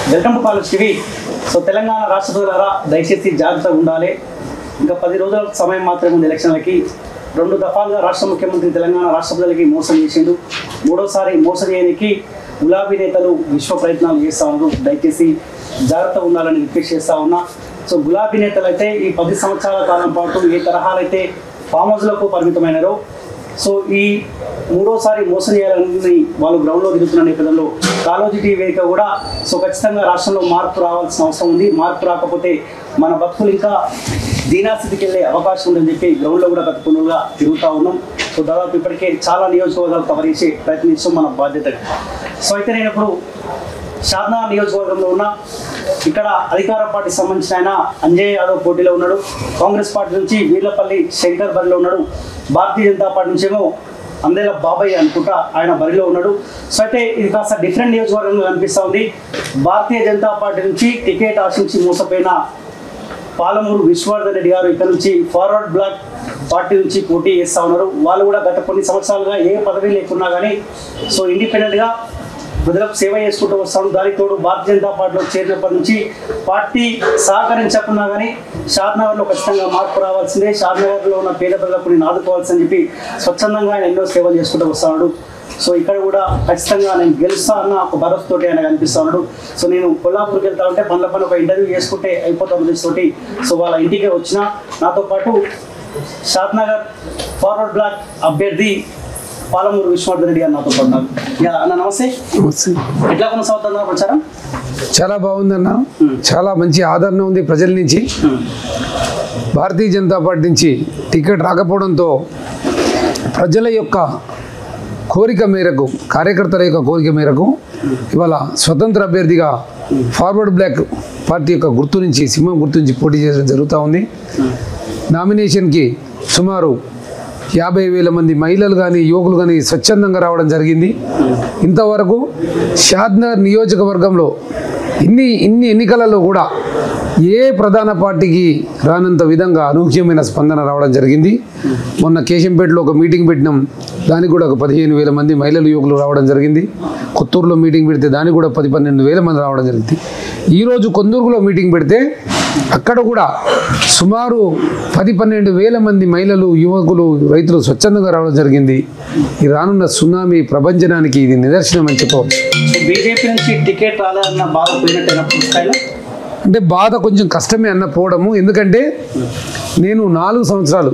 Welcome to college TV so Telangana రాష్ట్ర ప్రజలారా దయచేసి జాగ్రత్తగా ఉండాలి ఇంకా పది రోజుల సమయం మాత్రమే ఉంది ఎలక్షన్లకి రెండు దఫాలుగా రాష్ట్ర ముఖ్యమంత్రి తెలంగాణ రాష్ట్ర ప్రజలకి మోసం చేసిండు మూడోసారి మోసం చేయడానికి గులాబీ నేతలు విశ్వ ప్రయత్నాలు చేస్తా ఉన్నారు దయచేసి జాగ్రత్తగా ఉండాలని రిక్వెస్ట్ చేస్తా ఉన్నా సో గులాబీ నేతలు అయితే ఈ పది సంవత్సరాల కాలం పాటు ఏ తరహాలైతే ఫామ్ హౌస్లకు పరిమితమైనారో సో ఈ మూడోసారి మోసం చేయాలని వాళ్ళు గ్రౌండ్లో దిగుతున్న నేపథ్యంలో కాలోజీ టీవీ వేదిక కూడా సో ఖచ్చితంగా రాష్ట్రంలో మార్పు రావాల్సిన అవసరం ఉంది మార్పు రాకపోతే మన బతుకులు ఇంకా దీనాస్థితికి వెళ్ళే అవకాశం ఉందని చెప్పి గ్రౌండ్లో కూడా గత కొన్నుగా తిరుగుతూ ఉన్నాం సో దాదాపు ఇప్పటికే చాలా నియోజకవర్గాలు కవర్ చేసి ప్రయత్నిస్తాం మన బాధ్యత సో అయితే నేను ఇప్పుడు షాద్నా నియోజకవర్గంలో ఉన్న ఇక్కడ అధికార పార్టీకి సంబంధించిన ఆయన అంజయ్ యాదవ్ పోటీలో ఉన్నాడు కాంగ్రెస్ పార్టీ నుంచి వీర్లపల్లి శంకర్ బరిలో ఉన్నాడు భారతీయ జనతా పార్టీ నుంచి ఏమో అందేల బాబాయ్ అనుకుంటా ఆయన బరిలో ఉన్నాడు సో అయితే ఇది కాస్త డిఫరెంట్ నియోజకవర్గంగా కనిపిస్తూ ఉంది భారతీయ జనతా పార్టీ నుంచి టికెట్ ఆశించి మోసపోయిన పాలమూరు విశ్వవర్ధన్ రెడ్డి గారు ఇక్కడ నుంచి ఫార్వర్డ్ బ్లాక్ పార్టీ నుంచి పోటీ చేస్తూ ఉన్నారు వాళ్ళు కూడా గత కొన్ని సంవత్సరాలుగా ఏ పదవి లేకున్నా కానీ సో ఇండిపెండెంట్గా ప్రజలకు సేవ చేసుకుంటూ వస్తాడు దానికి తోడు భారతీయ జనతా పార్టీలో చేరినప్పటి నుంచి పార్టీ సహకరించకున్నా కానీ షాద్నగర్లో ఖచ్చితంగా మార్పు రావాల్సిందే షాద్నగర్లో ఉన్న పేద ప్రజలకు నేను ఆదుకోవాల్సిందని చెప్పి స్వచ్ఛందంగా ఆయన ఎన్నో సేవలు చేసుకుంటూ వస్తున్నాడు సో ఇక్కడ కూడా ఖచ్చితంగా నేను గెలుస్తా అన్న ఒక భరోసాతోటి ఆయన కనిపిస్తా ఉన్నాడు సో నేను కొల్లాపూర్కి వెళ్తా ఉంటే పనుల పని ఒక ఇంటర్వ్యూ చేసుకుంటే అయిపోతాం తోటి సో వాళ్ళ ఇంటికి వచ్చిన నాతో పాటు షాద్నగర్ ఫార్వర్డ్ బ్లాక్ అభ్యర్థి పాలమూరు విశ్వవర్ధన్ రెడ్డి గారు నాతో పాటు ఉన్నారు. యా, అన్న నమస్తే ఎట్లా కొనసాగుతుందా ప్రచారం చాలా బాగుందన్న చాలా మంచి ఆదరణ ఉంది ప్రజల నుంచి భారతీయ జనతా పార్టీ నుంచి టికెట్ రాకపోవడంతో ప్రజల యొక్క కోరిక మేరకు కార్యకర్తల యొక్క కోరిక మేరకు ఇవాళ స్వతంత్ర అభ్యర్థిగా ఫార్వర్డ్ బ్లాక్ పార్టీ యొక్క గుర్తు నుంచి సింహం గుర్తు నుంచి పోటీ చేయడం జరుగుతూ ఉంది నామినేషన్కి సుమారు యాభై వేల మంది మహిళలు కానీ యువకులు కానీ స్వచ్ఛందంగా రావడం జరిగింది ఇంతవరకు షాద్నగర్ నియోజకవర్గంలో ఇన్ని ఇన్ని ఎన్నికలలో కూడా ఏ ప్రధాన పార్టీకి రానంత విధంగా అనూహ్యమైన స్పందన రావడం జరిగింది మొన్న కేశంపేటలో ఒక మీటింగ్ పెట్టినాం దానికి కూడా ఒక పదిహేను వేల మంది మహిళలు యువకులు రావడం జరిగింది కొత్తూరులో మీటింగ్ పెడితే దానికి కూడా పది పన్నెండు వేల మంది రావడం జరిగింది ఈరోజు కొందూరులో మీటింగ్ పెడితే అక్కడ కూడా సుమారు పది పన్నెండు వేల మంది మహిళలు యువకులు రైతులు స్వచ్ఛందంగా రావడం జరిగింది ఈ రానున్న సునామీ ప్రపంచనానికి ఇది నిదర్శనం అని చెప్పవచ్చు సో బీజేపీ నుంచి టికెట్ రాలేదన్న బాధ పోయినట్టేనా పూర్తి స్థాయిలో అంటే బాధ కొంచెం కష్టమే అన్న పోవడము ఎందుకంటే నేను నాలుగు సంవత్సరాలు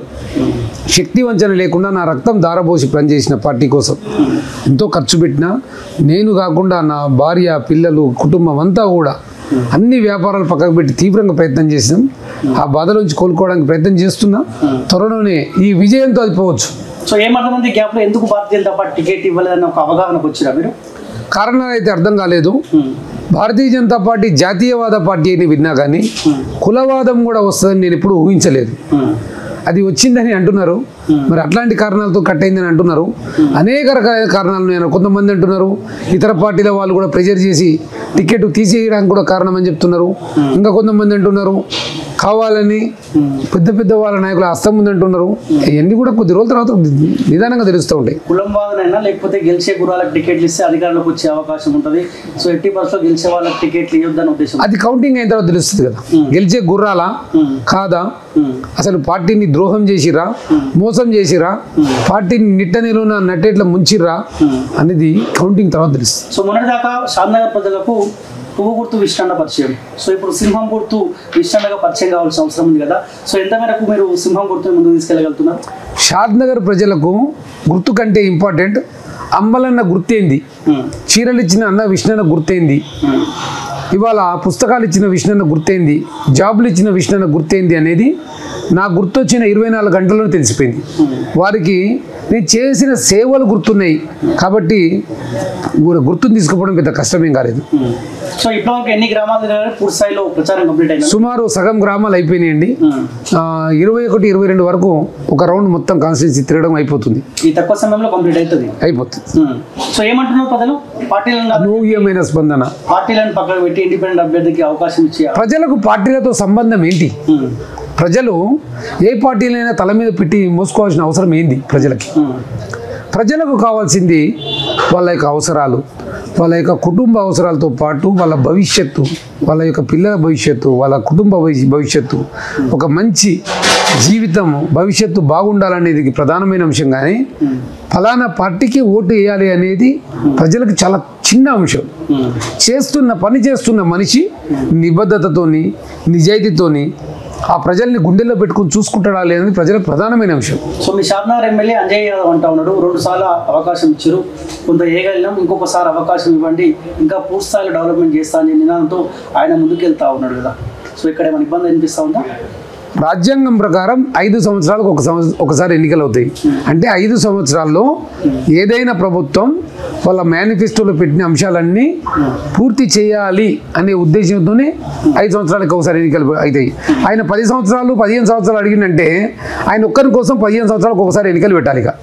శక్తి వంచన లేకుండా నా రక్తం దారబోసి పనిచేసిన పార్టీ కోసం ఎంతో ఖర్చు పెట్టినా నేను కాకుండా నా భార్య పిల్లలు కుటుంబం అంతా కూడా అన్ని వ్యాపారాలు పక్కకు పెట్టి తీవ్రంగా ప్రయత్నం చేసినాం ఆ బాధలోంచి కోలుకోవడానికి ప్రయత్నం చేస్తున్నా త్వరలోనే ఈ విజయంతో అది పోవచ్చు సో ఏమర్థమంది గ్యాప్లో ఎందుకు భారతీయ జనతా పార్టీ టికెట్ ఇవ్వలేదన్న ఒక అవగాహనకు వచ్చిరా మీరు కారణాలు అయితే అర్థం కాలేదు ఉమ్. భారతీయ జనతా పార్టీ జాతీయవాద పార్టీ అని విన్నా కానీ కులవాదం కూడా వస్తుందని నేను ఎప్పుడు ఊహించలేదు ఉమ్. అది వచ్చిందని అంటున్నారు మరి అట్లాంటి కారణాలతో కట్ అయిందని అంటున్నారు అనేక రకాల కారణాలు నేను కొంతమంది అంటున్నారు ఇతర పార్టీల వాళ్ళు కూడా ప్రెజర్ చేసి టికెట్ తీసేయడానికి కూడా కారణం అని చెప్తున్నారు ఇంకా కొంతమంది అంటున్నారు కావాలని పెద్ద పెద్ద వాళ్ళ నాయకుల హస్తం ఉంది అంటున్నారు ఇవన్నీ కూడా కొద్ది రోజుల తర్వాత నిదానంగా తెలుస్తూ ఉంటాయి కులం వాదనైనా లేకపోతే గెలిచే గురాలకు టికెట్లు ఇస్తే అధికారంలోకి వచ్చే అవకాశం ఉంటుంది సో ఎట్టి పరిస్థితుల్లో గెలిచే వాళ్ళకి టికెట్లు ఇవ్వద్దని ఉద్దేశం అది కౌంటింగ్ అయిన తర్వాత తెలుస్తుంది కదా గెలిచే గుర్రాలా కాదా ఉమ్. అసలు పార్టీని ద్రోహం చేసిరా మోసం చేసిరా పార్టీని నిట్ట నిలువున నట్టేట్ల ముంచిర్రా అనేది కౌంటింగ్ తర్వాత తెలుస్తుంది సో మొన్నటిదాకా షాద్నగర్ ప్రజలకు పువ్వు గుర్తు విష్ణండ పరిచయం సో ఇప్పుడు సింహం గుర్తు విష్ణండగా పరిచయం కావాల్సిన అవసరం ఉంది కదా సో ఎంత మేరకు మీరు సింహం గుర్తుని ముందుకు తీసుకెళ్ళగలుగుతున్నారు షాద్ నగర్ ప్రజలకు గుర్తు కంటే ఇంపార్టెంట్ అంబలన్న గుర్తేంది ఉమ్. చీరలు ఇచ్చిన అన్న విష్ణన్న గుర్తేంది ఉమ్. ఇవాళ పుస్తకాలు ఇచ్చిన విష్ణన్న గుర్తేంది జాబులు ఇచ్చిన విష్ణన్న గుర్తేంది అనేది నా గుర్తొచ్చిన ఇరవై నాలుగు గంటల్లో తెలిసిపోయింది వారికి నేను చేసిన సేవలు గుర్తున్నాయి కాబట్టి గు- గుర్తుని తీసుకుపోవడం పెద్ద కష్టమేం కాలేదు ఉమ్. సో ఇప్పటివరకు ఎన్ని గ్రామాలు తిరిగారు? పూర్తి స్థాయిలో ప్రచారం కంప్లీట్ అయింది సుమారు సగం గ్రామాలు అయిపోయినాయండి ఆ, ఇరవై ఒకటి ఇరవై రెండు వరకు ఒక రౌండ్ మొత్తం కాన్స్టిట్యూన్సీ తిరగడం అయిపోతుంది ఈ తక్కువ సమయంలో కంప్లీట్ అవుతుంది అయిపోతుంది ఉమ్. సో ఏమంటున్నారు ప్రజలు పార్టీలను అనూహ్యమైన స్పందన పార్టీలను పక్కకు పెట్టి ఇండిపెండెంట్ అభ్యర్థికి అవకాశం ఇచ్చి ప్రజలకు పార్టీలతో సంబంధం ఏంటి ఉమ్. ప్రజలు ఏ పార్టీలైనా తల మీద పెట్టి మోసుకోవాల్సిన అవసరం ఏంది ప్రజలకి ఉమ్. ప్రజలకు కావాల్సింది వాళ్ళ యొక్క అవసరాలు వాళ్ళ యొక్క కుటుంబ అవసరాలతో పాటు వాళ్ళ భవిష్యత్తు వాళ్ళ యొక్క పిల్లల భవిష్యత్తు వాళ్ళ కుటుంబ భవి- భవిష్యత్తు ఒక మంచి జీవితం భవిష్యత్తు బాగుండాలనేది ప్రధానమైన అంశం కానీ ఫలానా పార్టీకి ఓటు వేయాలి అనేది ప్రజలకు చాలా చిన్న అంశం చేస్తున్న పని చేస్తున్న మనిషి నిబద్ధతతోని నిజాయితీతోని ఆ ప్రజల్ని గుండెల్లో పెట్టుకుని చూసుకుంటాడా లేదని ప్రజలకు ప్రధానమైన అంశం సో మీ షాద్నగర్ ఎమ్మెల్యే అంజయ్ యాదవ్ అంటా ఉన్నాడు రెండు సార్లు అవకాశం ఇచ్చారు కొంత ఏగలినాం ఇంకొకసారి అవకాశం ఇవ్వండి ఇంకా పూర్తి స్థాయిలో డెవలప్మెంట్ చేస్తా అని నినాదంతో ఆయన ముందుకెళ్తా ఉన్నాడు కదా సో ఇక్కడ ఏమైనా ఇబ్బంది అనిపిస్తా ఉందా రాజ్యాంగం ప్రకారం ఐదు సంవత్సరాలకు ఒక సంవత్సరం ఒకసారి ఎన్నికలు అవుతాయి అంటే ఐదు సంవత్సరాల్లో ఏదైనా ప్రభుత్వం వాళ్ళ మేనిఫెస్టోలో పెట్టిన అంశాలన్నీ పూర్తి చేయాలి అనే ఉద్దేశంతోనే ఐదు సంవత్సరాలకు ఒకసారి ఎన్నికలు అవుతాయి ఆయన పది సంవత్సరాలు పదిహేను సంవత్సరాలు అడిగిందంటే ఆయన ఒక్కరి కోసం పదిహేను సంవత్సరాలకు ఒకసారి ఎన్నికలు పెట్టాలి ఇక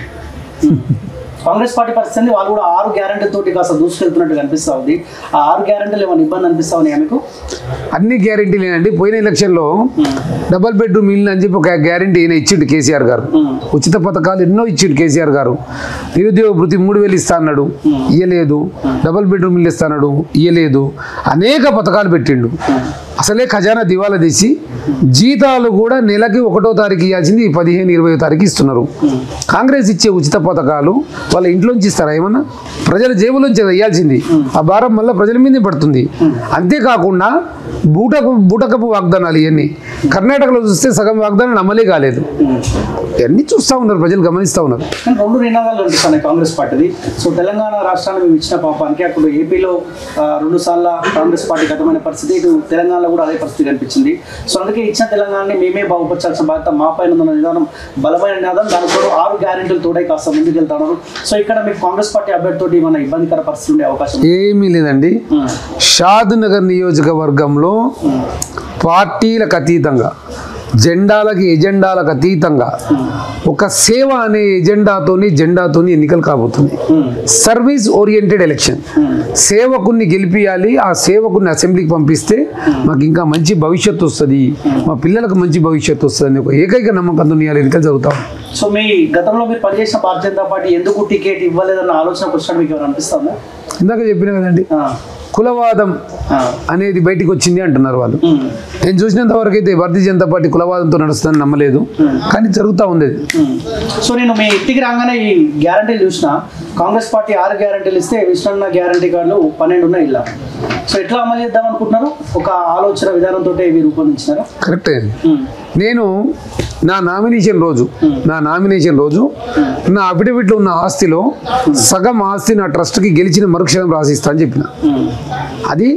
కాంగ్రెస్ పార్టీ పరిస్థితి వాళ్ళు కూడా ఆరు గ్యారెంటీ తోటి కాస్త దూసుకెళ్తున్నట్టు కనిపిస్తా ఉంది ఆ ఆరు గ్యారెంటీలు ఏమైనా ఇబ్బంది అనిపిస్తా ఉన్నాయా మీకు అన్ని గ్యారెంటీలేనండి పోయిన ఎలక్షన్లో డబల్ బెడ్రూమ్ ఇల్లు అని చెప్పి ఒక గ్యారెంటీ ఈయన ఇచ్చిండు కేసీఆర్ గారు ఉచిత పథకాలు ఎన్నో ఇచ్చిండు కేసీఆర్ గారు నిరుద్యోగ భృతి మూడు వేలు ఇస్తా అన్నాడు ఇయ్యలేదు డబల్ బెడ్రూమ్ ఇల్లు ఇస్తా అన్నాడు ఇయ్యలేదు అనేక పథకాలు పెట్టిండు అసలే ఖజానా దివాలా తీసి జీతాలు కూడా నెలకి ఒకటో తారీఖు ఇవ్వాల్సింది ఈ పదిహేను ఇరవై తారీఖు ఇస్తున్నారు కాంగ్రెస్ ఇచ్చే ఉచిత పథకాలు వాళ్ళ ఇంట్లోంచి ఇస్తారా ఏమన్నా ప్రజల జేబులోంచి వేయాల్సింది ఆ భారం వల్ల ప్రజల మీదే పడుతుంది అంతేకాకుండా బూటకు బూటకపు వాగ్దానాలు ఇవన్నీ కర్ణాటకలో చూస్తే సగం వాగ్దానాలు అమలే కాలేదు ఇవన్నీ చూస్తూ ఉన్నారు ప్రజలు గమనిస్తూ ఉన్నారు కానీ రెండు నినాదాలు అనిపిస్తున్నాయి కాంగ్రెస్ పార్టీది సో తెలంగాణ రాష్ట్రాన్ని మేము ఇచ్చిన పాపానికి అక్కడ ఏపీలో ఆ, రెండు సార్లు కాంగ్రెస్ పార్టీ గతమైన పరిస్థితి ఇటు తెలంగాణలో కూడా అదే పరిస్థితి కనిపించింది సో అందుకే ఇచ్చిన తెలంగాణని మేమే బాగుపరచాల్సిన బాధ్యత మా పైన ఉందన్న నిదానం బలమైన నినాదం దాని తోడు ఆరు గ్యారెంటీలు తోడై కాస్త ముందుకు వెళ్తా ఉన్నారు సో ఇక్కడ మీకు కాంగ్రెస్ పార్టీ అభ్యర్థితోటి ఏమైనా ఇబ్బందికర పరిస్థితి ఉండే అవకాశం ఉంది. ఏమీ లేదండి ఉమ్, షాద్ నగర్ నియోజకవర్గంలో పార్టీలకు అతీతంగా జెండాలకి ఎజెండాలకు అతీతంగా ఒక సేవ అనే ఎజెండాతోని జెండాతోని ఎన్నికలు కాబోతుంది ఉమ్, సర్వీస్ ఓరియంటెడ్ ఎలక్షన్ సేవకుని గెలిపియాలి ఆ సేవకుని అసెంబ్లీకి పంపిస్తే మాకు ఇంకా మంచి భవిష్యత్తు వస్తుంది మా పిల్లలకు మంచి భవిష్యత్తు వస్తుంది అని ఒక ఏకైక నమ్మకంతో ఇవాళ ఎన్నికలు జరుగుతాం సో మీ గతంలో మీరు పనిచేసిన భారతీయ జనతా పార్టీ ఎందుకు టికెట్ ఇవ్వలేదన్న ఆలోచన వచ్చినట్టు మీకు ఏమైనా అనిపిస్తుందా ఇందాక చెప్పిన కదండి ఆ, కులవాదం ఆ, అనేది బయటికి వచ్చింది అంటున్నారు వాళ్ళు ఉమ్, నేను చూసినంత వరకు అయితే భారతీయ జనతా పార్టీ కులవాదంతో నడుస్తుందని నమ్మలేదు కానీ జరుగుతూ ఉంది అది. ఉమ్. సో నేను మీ ఇంటికి రాగానే ఈ గ్యారంటీలు చూసిన కాంగ్రెస్ పార్టీ ఆరు గ్యారంటీలు ఇస్తే విష్ణున్న గ్యారంటీ కార్డులు పన్నెండు ఉన్నాయి ఇలా సో ఎట్లా అమలు చేద్దాం అనుకుంటున్నారు ఒక ఆలోచన విధానంతో మీరు రూపొందించినారా కరెక్టే ఉమ్, నేను నా నామినేషన్ రోజు నా నామినేషన్ రోజు నా అఫిడవిట్లో ఉన్న ఆస్తిలో సగం ఆస్తి నా ట్రస్ట్కి గెలిచిన మరుక్షణం రాసిస్తా అని చెప్పిన ఉమ్, అది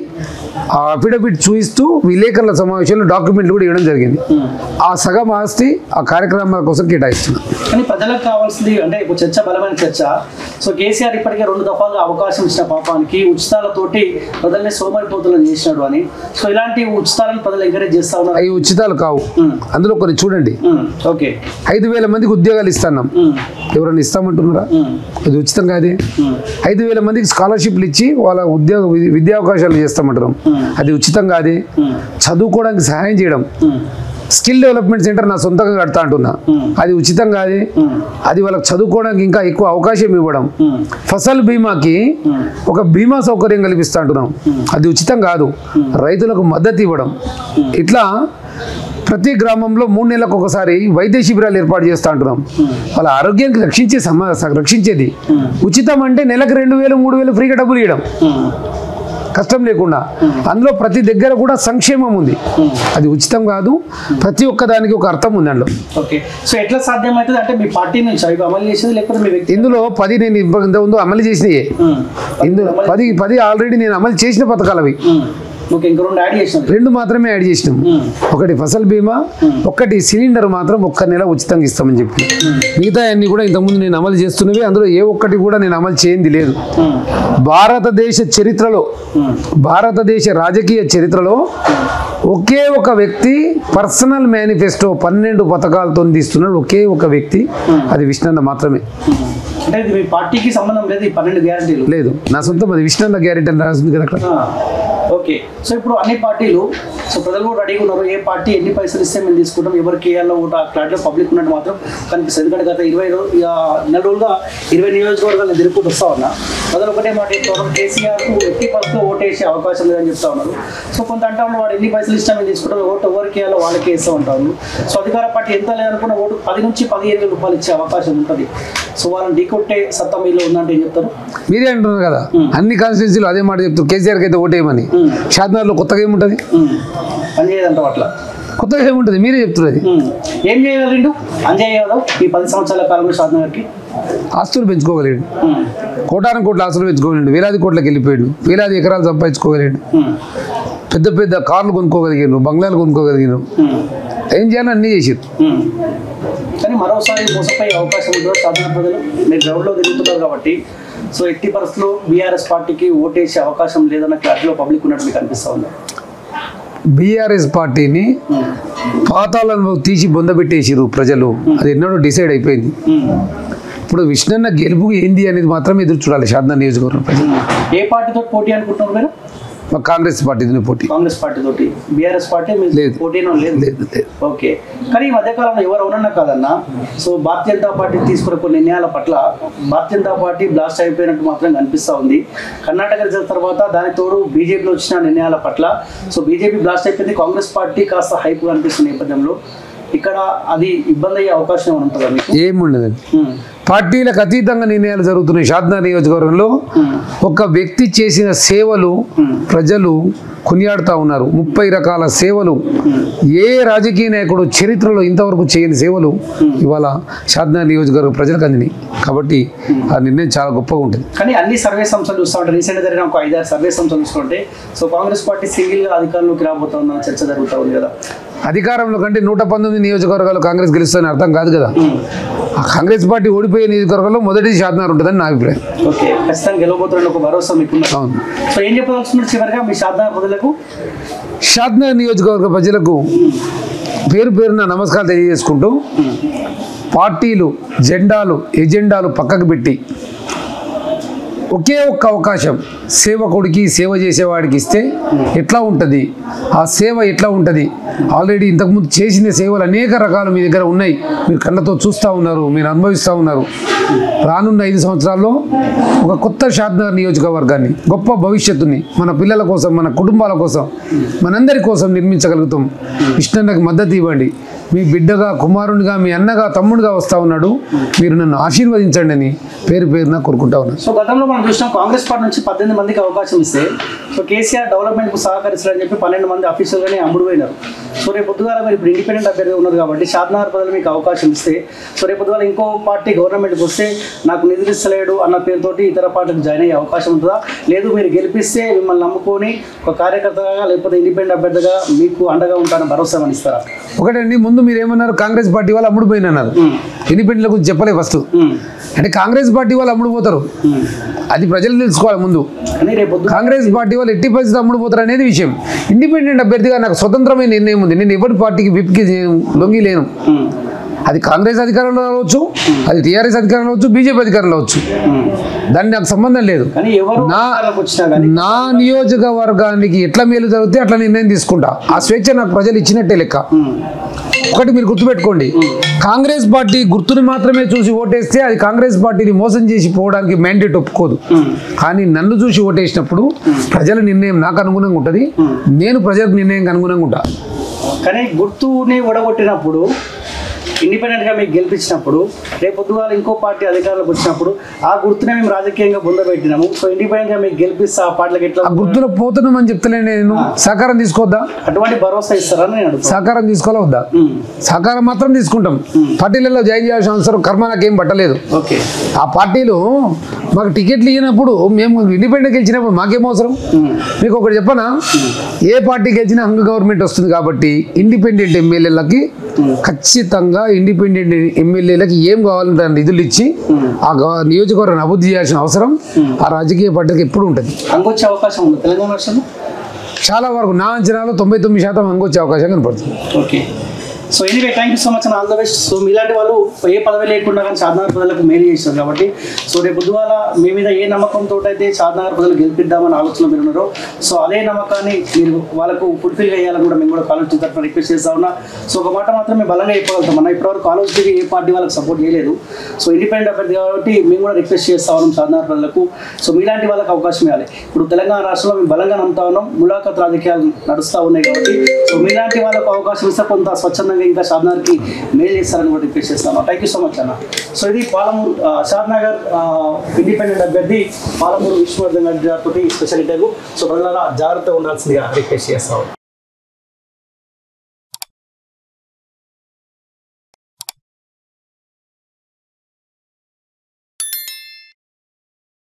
ఆ అఫిడవిట్ చూపిస్తూ విలేకరుల సమావేశంలో డాక్యుమెంట్లు కూడా ఇవ్వడం జరిగింది ఉమ్. ఆ సగం ఆస్తి ఆ కార్యక్రమాల కోసం కేటాయిస్తున్నా కానీ ప్రజలకు కావాల్సింది అంటే ఒక చర్చ బలమైన చర్చ సో కేసీఆర్ ఇప్పటికే రెండు దఫాలుగా అవకాశం ఇచ్చిన పాపానికి ఉచితాలతోటి ప్రజల్ని సోమరిపోతులను చేసినాడు అని సో ఇలాంటి ఉచితాలను ప్రజలు ఎంకరేజ్ చేస్తా ఉన్నారు అవి ఉచితాలు కావు ఉమ్, అందులో కొన్ని చూడండి ఉమ్, ఓకే ఐదు వేల మందికి ఉద్యోగాలు ఇస్తున్నాం ఉమ్, ఎవరైనా ఇస్తామంటున్నారా ఉమ్, అది ఉచితం కాదే ఉమ్, ఐదు వేల మందికి స్కాలర్షిప్లు ఇచ్చి వాళ్ళ ఉద్యోగ వి- విద్యావకాశాలు చేస్తామంటున్నాం అది ఉచితం కాదే ఉమ్, చదువుకోవడానికి సహాయం చేయడం ఉమ్, స్కిల్ డెవలప్మెంట్ సెంటర్ నా సొంతంగా కడతా అంటున్నా ఉమ్. అది ఉచితం కాదే ఉమ్, అది వాళ్ళకి చదువుకోవడానికి ఇంకా ఎక్కువ అవకాశం ఇవ్వడం ఉమ్, ఫసల్ బీమాకి ఉమ్, ఒక బీమా సౌకర్యం కల్పిస్తా అంటున్నాం అది ఉచితం కాదు రైతులకు మద్దతు ఇవ్వడం ఇట్లా ప్రతి గ్రామంలో మూడు నెలలకు ఒకసారి వైద్య శిబిరాలు ఏర్పాటు చేస్తా అంటున్నాం వాళ్ళ ఆరోగ్యానికి రక్షించే సమ రక్షించేది ఉచితం అంటే నెలకు రెండు వేలు మూడు వేలు ఫ్రీగా డబ్బులు ఇవ్వడం ఉమ్, కష్టం లేకుండా అందులో ప్రతి దగ్గర కూడా సంక్షేమం ఉంది అది ఉచితం కాదు ప్రతి ఒక్క దానికి ఒక అర్థం ఉంది అందులో ఓకే సో ఎట్లా సాధ్యమవుతుంది అంటే మీ పార్టీ నుంచి అవి అమలు చేసేది లేకపోతే మీ వ్యక్తి ఇందులో పది నేను ఇంత- ఇంత ముందు అమలు చేసినాయే ఉమ్, ఇందులో పది పది ఆల్రెడీ నేను అమలు చేసిన పథకాలు అవి ఉమ్, ఓకే ఇంక రెండు యాడ్ చేసినారు రెండు మాత్రమే యాడ్ చేసినాం ఉమ్, ఒకటి ఫసల్ బీమా ఒకటి సిలిండర్ మాత్రం ఒక్క నెల ఉచితంగా ఇస్తామని చెప్పి మిగతా అన్ని కూడా ఇంతకుముందు నేను అమలు చేస్తున్నవి అందులో ఏ ఒక్కటి కూడా నేను అమలు చేయింది లేదు ఉమ్, భారతదేశ చరిత్రలో ఉమ్, భారతదేశ రాజకీయ చరిత్రలో ఒకే ఒక వ్యక్తి పర్సనల్ మేనిఫెస్టో పన్నెండు పథకాలతో తీస్తున్నాడు ఒకే ఒక వ్యక్తి అది విష్ణన్న మాత్రమే ఉమ్. అంటే ఇది మీ పార్టీకి సంబంధం లేదు ఈ పన్నెండు గ్యారంటీలు లేదు నా సొంతం అది విష్ణన్న గ్యారెంటీ అని రాసింది కదా అక్కడ ఆ, ఓకే సో ఇప్పుడు అన్ని పార్టీలు సో ప్రజలు కూడా రెడీగా ఉన్నారు ఏ పార్టీ ఎన్ని పైసలు ఇస్తే మేము తీసుకుంటాం ఎవరికి వేయాలో కూడా క్లారిటీ పబ్లిక్ ఉన్నట్టు మాత్రం కనిపిస్తుంది ఎందుకంటే గత ఇరవై రోజు ఇక నెల రోజులుగా ఇరవై నియోజకవర్గాలు నేను తిరుగుతూ వస్తా ఉన్నా మొదలు ఒకటే మాట చెప్తారు కేసీఆర్ కు ఎట్టి పరిస్థితుల్లో ఓటేసే అవకాశం లేదని చెప్తా ఉన్నారు సో కొంత అంటే వాడు ఎన్ని పైసలు ఇష్టం మీరు తీసుకుంటారు ఓటు ఎవరికి వేయాలో వాళ్ళకి వేస్తూ ఉంటారు సో అధికార పార్టీ ఎంత లేదనుకున్న ఓటు పది నుంచి పదిహేను వేల రూపాయలు ఇచ్చే అవకాశం ఉంటుంది సో వాళ్ళని ఢీకొట్టే సత్తా మీలో ఉందంటే ఏం చెప్తారు మీరే అంటున్నారు కదా అన్ని కాన్స్టిట్యూన్సీలు అదే మాట చెప్తారు కేసీఆర్కి అయితే ఓటేయమని ఉమ్. షాద్నగర్లో కొత్తగా ఏముంటుంది ఉమ్. పని చేయదంట అట్లా కొత్తగా ఏముంటుంది మీరే చెప్తున్నారు అది ఉమ్. ఏం చేయగలరు అంజయ్ యాదవ్ ఈ పది సంవత్సరాల కాలంలో షాద్ నగర్కి ఆస్తులు పెంచుకోగలిగాడు ఉమ్. కోటాను కోట్ల ఆస్తులు పెంచుకోగలిగాడు వేలాది కోట్లకి వెళ్ళిపోయాడు వేలాది ఎకరాలు సంపాదించుకోగలిగాడు ఉమ్. పెద్ద పెద్ద కార్లు కొనుక్కోగలిగారు బంగ్లాలు కొనుక్కోగలిగారు ఉమ్. ఏం చేయాలో అన్నీ చేసారు ఉమ్. కానీ మరోసారి మోసపోయే అవకాశం ఉంటుందో సాధారణ ప్రజలు మీరు గ్రౌండ్లో తిరుగుతున్నారు కాబట్టి సో ఎట్టి పరిస్థితుల్లో బీఆర్ఎస్ పార్టీకి ఓటేసే అవకాశం లేదన్న క్లారిటీలో పబ్లిక్ ఉన్నట్టు మీకు అనిపిస్తా ఉంది బీఆర్ఎస్ పార్టీని ఉమ్. పాతాలను తీసి బొందబెట్టేసిరు ప్రజలు అది ఎన్నడూ డిసైడ్ అయిపోయింది ఉమ్. ఇప్పుడు విష్ణన్న గెలుపు ఏంది అనేది మాత్రం ఎదురు చూడాలి శారదా నియోజకవర్గం ప్రజలు ఉమ్. ఏ పార్టీతో పోటీ అనుకుంటున్నారు మీరు మా కాంగ్రెస్ పార్టీని పోటీ కాంగ్రెస్ పార్టీ తోటి బీఆర్ఎస్ పార్టీ మీరు లేదు. పోటీనో లేదు లేదు లేదు ఓకే కానీ ఈ మధ్యకాలంలో ఎవరు అవునన్నా కాదన్నా సో భారతీయ జనతా పార్టీ తీసుకున్న కొన్ని నిర్ణయాల పట్ల భారతీయ జనతా పార్టీ బ్లాస్ట్ అయిపోయినట్టు మాత్రం కనిపిస్తూ ఉంది కర్ణాటక రిజల్ట్ తర్వాత దానికి తోడు బీజేపీలో వచ్చిన నిర్ణయాల పట్ల సో బీజేపీ బ్లాస్ట్ అయిపోయింది కాంగ్రెస్ పార్టీ కాస్త హైప్ కనిపిస్తున్న నేపథ్యంలో ఇక్కడ అది ఇబ్బంది అయ్యే అవకాశం ఏమైనా ఉంటుందా మీకు ఏముండదండి ఉమ్, పార్టీలకు అతీతంగా నిర్ణయాలు జరుగుతున్నాయి షాద్నా నియోజకవర్గంలో ఉమ్, ఒక వ్యక్తి చేసిన సేవలు ప్రజలు కొనియాడుతూ ఉన్నారు ముప్పై రకాల సేవలు ఏ రాజకీయ నాయకుడు చరిత్రలో ఇంతవరకు చేయని సేవలు ఇవాళ షాద్నా నియోజకవర్గ ప్రజలకు అందినాయి కాబట్టి ఆ నిర్ణయం చాలా గొప్పగా ఉంటుంది కానీ అన్ని సర్వే సంస్థలు చూస్తూ ఉంటే రీసెంట్గా జరిగిన ఒక ఐదారు సర్వే సంస్థలు చూస్తుంటే సో కాంగ్రెస్ పార్టీ సింగిల్గా అధికారంలోకి రాబోతుందన్న చర్చ జరుగుతూ ఉంది కదా అధికారంలో కంటే నూట పంతొమ్మిది నియోజకవర్గాలు కాంగ్రెస్ గెలుస్తుందని అర్థం కాదు కదా ఆ కాంగ్రెస్ పార్టీ ఓడిపోయే నియోజకవర్గంలో మొదటి షాద్నార్ ఉంటుందని నా అభిప్రాయం ఓకే ఖచ్చితంగా గెలవబోతున్న ఒక భరోసా మీకు అవును సో ఏం చెప్పదలుచుకున్నారు చివరిగా మీ శారదా ప్రజలకు షాద్నగర్ నియోజకవర్గ ప్రజలకు పేరు పేరున నమస్కారం తెలియజేసుకుంటూ పార్టీలు జెండాలు ఎజెండాలు పక్కకు పెట్టి ఒకే ఒక్క అవకాశం సేవకుడికి సేవ చేసేవాడికి ఇస్తే ఎట్లా ఉంటుంది ఆ సేవ ఎట్లా ఉంటుంది ఆల్రెడీ ఇంతకుముందు చేసిన సేవలు అనేక రకాలు మీ దగ్గర ఉన్నాయి మీరు కళ్ళతో చూస్తూ ఉన్నారు మీరు అనుభవిస్తూ ఉన్నారు రానున్న ఐదు సంవత్సరాల్లో ఒక కొత్త షాద్నగర్ నియోజకవర్గాన్ని గొప్ప భవిష్యత్తుని మన పిల్లల కోసం మన కుటుంబాల కోసం మనందరి కోసం నిర్మించగలుగుతాం కృష్ణన్నకి మద్దతు ఇవ్వండి మీ బిడ్డగా కుమారునిగా మీ అన్నగా తమ్ముడిగా వస్తూ ఉన్నాడు మీరు నన్ను ఆశీర్వదించండి అని పేరు పేరున కోరుకుంటా ఉన్నాను సో గతంలో మనం చూసినాం కాంగ్రెస్ పార్టీ నుంచి పద్దెనిమిది మందికి అవకాశం ఇస్తే సో కేసీఆర్ డెవలప్మెంట్ కు సహకరిస్తారని చెప్పి పన్నెండు మంది ఆఫీసర్గానే అమ్ముడు పోయినారు సో రేపు పొద్దుగాల మీరు ఇప్పుడు ఇండిపెండెంట్ అభ్యర్థి ఉన్నారు కాబట్టి షాద్నగర్ ప్రజలు మీకు అవకాశం ఇస్తే సో రేపు పొద్దుగాల ఇంకో పార్టీ గవర్నమెంట్కి వస్తే నాకు నిధులు ఇస్తలేడు అన్న పేరుతోటి ఇతర పార్టీకి జాయిన్ అయ్యే అవకాశం ఉంటుందా లేదు మీరు గెలిపిస్తే మిమ్మల్ని నమ్ముకొని ఒక కార్యకర్తగా లేకపోతే ఇండిపెండెంట్ అభ్యర్థిగా మీకు అండగా ఉంటానని భరోసా ఏమని ఇస్తారా ఒకటండి ముందు మీరు ఏమన్నారు కాంగ్రెస్ పార్టీ వాళ్ళు అమ్ముడు పోయినన్నారు ఇండిపెండెంట్ గురించి చెప్పలే ఫస్ట్ ఉమ్, అంటే కాంగ్రెస్ పార్టీ వాళ్ళు అమ్ముడు పోతారు ఉమ్. అది ప్రజలు తెలుసుకోవాలి ముందు కానీ రేపు పొద్దు కాంగ్రెస్ పార్టీ వాళ్ళు ఎట్టి పరిస్థితి అమ్ముడు పోతారు అనేది విషయం ఇండిపెండెంట్ అభ్యర్థిగా నాకు స్వతంత్రమైన నిర్ణయం ఉంది నేను ఎవరి పార్టీకి విప్కి లొంగి లేను ఉమ్, అది కాంగ్రెస్ అధికారంలో రావచ్చు అది టీఆర్ఎస్ అధికారంలో రావచ్చు బీజేపీ అధికారంలో రావచ్చు ఉమ్. దానికి నాకు సంబంధం లేదు కానీ ఎవరు నా- అధికారంలోకి వచ్చినా కానీ నా నియోజకవర్గానికి ఎట్లా మేలు జరిగితే అట్లా నిర్ణయం తీసుకుంటా ఆ స్వేచ్ఛ నాకు ప్రజలు ఇచ్చినట్టే లెక్క ఉమ్, ఒకటి మీరు గుర్తుపెట్టుకోండి కాంగ్రెస్ పార్టీ గుర్తుని మాత్రమే చూసి ఓటేస్తే అది కాంగ్రెస్ పార్టీని మోసం చేసి పోవడానికి మ్యాండేట్ ఒప్పుకోదు ఉమ్. కానీ నన్ను చూసి ఓటేసినప్పుడు ప్రజల నిర్ణయం నాకు అనుగుణంగా ఉంటుంది నేను ప్రజలకు నిర్ణయం అనుగుణంగా ఉంటా కానీ గుర్తుని ఓడగొట్టినప్పుడు ఇండిపెండెంట్ గా మీకు గెలిపించినప్పుడు రేపు పొద్దుగాల ఇంకో పార్టీ అధికారంలోకి వచ్చినప్పుడు ఆ గుర్తునే మేము రాజకీయంగా పొందబెట్టినాము సో ఇండిపెండెంట్ గా మీకు గెలిపిస్తే ఆ పార్టీలకు ఎట్లా ఆ గుర్తులో పోతున్నామని చెప్తలే నేను సహకారం తీసుకోవద్దా అటువంటి భరోసా ఇస్తారని నేను అడుగుతాను సహకారం తీసుకోవాలా వద్దా ఉమ్, సహకారం మాత్రం తీసుకుంటాం పార్టీలలో జాయిన్ చేయాల్సిన అవసరం కర్మ నాకేం పట్టలేదు ఓకే ఆ పార్టీలు మాకు టికెట్లు ఇచ్చినప్పుడు మేము ఇండిపెండెంట్ గెలిచినప్పుడు మాకేం అవసరం ఉమ్, మీకు ఒకటి చెప్పనా ఏ పార్టీ గెలిచినా హంగ గవర్నమెంట్ వస్తుంది కాబట్టి ఇండిపెండెంట్ ఎమ్మెల్యేలకి ఖచ్చితంగా ఇండిపెండెంట్ ఎమ్మెల్యేలకి ఏం కావాలంటే ఆ నిధులు ఇచ్చి ఆ గవ- నియోజకవర్గాన్ని అభివృద్ధి చేయాల్సిన అవసరం ఆ రాజకీయ పార్టీకి ఎప్పుడు ఉంటుంది అంగొచ్చే అవకాశం ఉంది తెలంగాణ రాష్ట్రంలో చాలా వరకు నా అంచనాలో తొంభై తొమ్మిది శాతం అంగొచ్చే అవకాశం కనపడుతుంది okay so anyway thank you so much all the best so మీలాంటి వాళ్ళు ఏ పదవి లేకుండా కానీ షాద్నగర్ ప్రజలకు మేలు చేస్తారు కాబట్టి సో రేపు పొద్దుగాల మీ మీద ఏ నమ్మకంతో అయితే షాద్నగర్ ప్రజలు గెలిపిద్దామని ఆలోచన మీరు ఉన్నారో సో అదే నమ్మకాన్ని మీరు వాళ్ళకు ఫుల్ఫిల్ చేయాలని కూడా మేము కూడా కాలేజ్ తరఫున రిక్వెస్ట్ చేస్తా ఉన్నా సో ఒక మాట మాత్రం మేము బలంగా చెప్పగలుగుతాం అన్న ఇప్పటివరకు కాలేజ్ టీవీ ఏ పార్టీ వాళ్ళకి సపోర్ట్ చేయలేదు సో ఇండిపెండెంట్ అభ్యర్థి కాబట్టి మేము కూడా రిక్వెస్ట్ చేస్తా ఉన్నాం షాద్నగర్ ప్రజలకు సో మీలాంటి వాళ్ళకి అవకాశం ఇవ్వాలి ఇప్పుడు తెలంగాణ రాష్ట్రంలో మేము బలంగా నమ్ముతా ఉన్నాం ములాఖత్ రాజకీయాలు నడుస్తూ ఉన్నాయి కాబట్టి సో మీలాంటి వాళ్ళకు అవకాశం ఇస్తే కొంత స్వచ్ఛందంగా ఇంకా షాద్నగర్కి మేలు చేస్తారని కూడా రిక్వెస్ట్ చేస్తాను థ్యాంక్ యూ సో మచ్ అన్న సో ఇది పాలమూరు ఆ, షాద్నగర్ ఆ, ఇండిపెండెంట్ అభ్యర్థి పాలమూరు విష్ణువర్ధన్ రెడ్డి గారితో స్పెషల్ ఇంటర్వ్యూ సో ప్రజల జాగ్రత్తగా ఉండాల్సిందిగా రిక్వెస్ట్ చేస్తాం